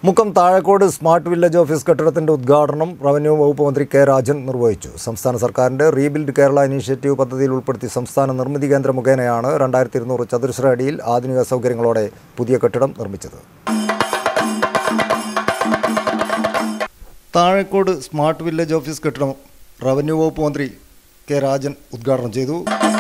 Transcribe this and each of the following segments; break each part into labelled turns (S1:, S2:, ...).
S1: Mukkam Thazhakode smart village office കെട്ടിടത്തിന്റെ ഉദ്ഘാടനം revenue വകുപ്പ് മന്ത്രി കെ രാജൻ നിർവഹിച്ചു സംസ്ഥാന സർക്കാരിന്റെ റീബിൽഡ് കേരള ഇനീഷ്യേറ്റീവ് പദ്ധതിയിൽ ഉൾപ്പെടുത്തി സംസ്ഥാന നിർമ്മിതി കേന്ദ്രം മുഖേനയാണ് രണ്ടായിരത്തി ഇരുന്നൂറ് ചതുരശ്ര അടിയിൽ ആധുനിക സൗകര്യങ്ങളോടെ പുതിയ കെട്ടിടം നിർമ്മിച്ചത് താഴക്കോട് സ്മാർട്ട് വില്ലേജ് ഓഫീസ് കെട്ടിടം റവന്യൂ വകുപ്പ് മന്ത്രി കെ രാജൻ ഉദ്ഘാടനം ചെയ്തു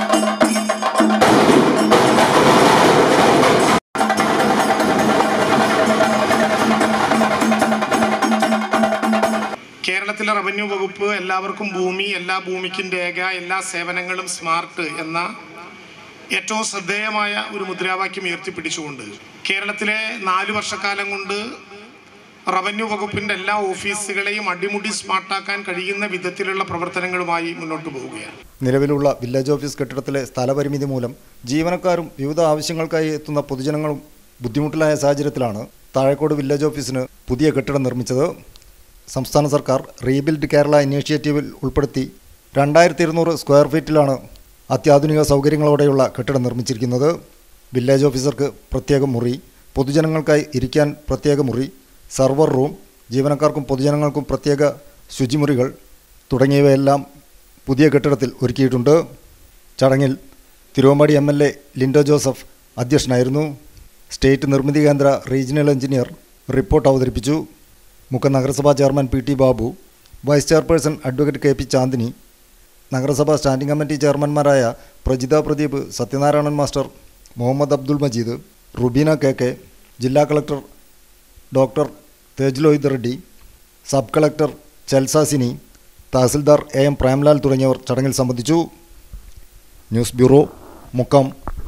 S2: കേരളത്തിലെ റവന്യൂ വകുപ്പ് എല്ലാവർക്കും ഭൂമി എല്ലാ ഭൂമിക്കും രേഖ എല്ലാ സേവനങ്ങളും സ്മാർട്ട് എന്ന ഏറ്റവും ശ്രദ്ധേയമായ ഒരു മുദ്രാവാക്യം ഉയർത്തിപ്പിടിച്ചുകൊണ്ട് കേരളത്തിലെ നാല് വർഷക്കാലം കൊണ്ട് റവന്യൂ വകുപ്പിൻ്റെ എല്ലാ ഓഫീസുകളെയും അടിമുടി സ്മാർട്ടാക്കാൻ കഴിയുന്ന വിധത്തിലുള്ള പ്രവർത്തനങ്ങളുമായി മുന്നോട്ട് പോവുകയാണ്
S1: നിലവിലുള്ള വില്ലേജ് ഓഫീസ് കെട്ടിടത്തിലെ സ്ഥലപരിമിതി മൂലം ജീവനക്കാരും വിവിധ ആവശ്യങ്ങൾക്കായി എത്തുന്ന പൊതുജനങ്ങളും ബുദ്ധിമുട്ടിലായ സാഹചര്യത്തിലാണ് താഴേക്കോട് വില്ലേജ് ഓഫീസിന് പുതിയ കെട്ടിടം നിർമ്മിച്ചത് സംസ്ഥാന സർക്കാർ റീബിൽഡ് കേരള ഇനീഷ്യേറ്റീവിൽ ഉൾപ്പെടുത്തി രണ്ടായിരത്തി ഇരുന്നൂറ് സ്ക്വയർ ഫീറ്റിലാണ് അത്യാധുനിക സൗകര്യങ്ങളോടെയുള്ള കെട്ടിടം നിർമ്മിച്ചിരിക്കുന്നത് വില്ലേജ് ഓഫീസർക്ക് പ്രത്യേക മുറി പൊതുജനങ്ങൾക്കായി ഇരിക്കാൻ പ്രത്യേക മുറി സർവർ റൂം ജീവനക്കാർക്കും പൊതുജനങ്ങൾക്കും പ്രത്യേക ശുചിമുറികൾ തുടങ്ങിയവയെല്ലാം പുതിയ കെട്ടിടത്തിൽ ഒരുക്കിയിട്ടുണ്ട് ചടങ്ങിൽ Thiruvambady M L A Lindo Joseph അധ്യക്ഷനായിരുന്നു state Nirmithi Kendra regional engineer report അവതരിപ്പിച്ചു മുക്കം നഗരസഭാ chairman P T Babu vice chairperson advocate K P Chandini നഗരസഭാ സ്റ്റാൻഡിംഗ് കമ്മിറ്റി ചെയർമാൻമാരായ Prajitha Pradeep Sathyanarayanan master Muhammad Abdul Majeed Rubeena K K ജില്ലാ collector doctor Tejlohit Reddy sub collector Chelsasini tahsildar A M Premlal തുടങ്ങിയവർ ചടങ്ങിൽ സംബന്ധിച്ചു ന്യൂസ് ബ്യൂറോ മുക്കം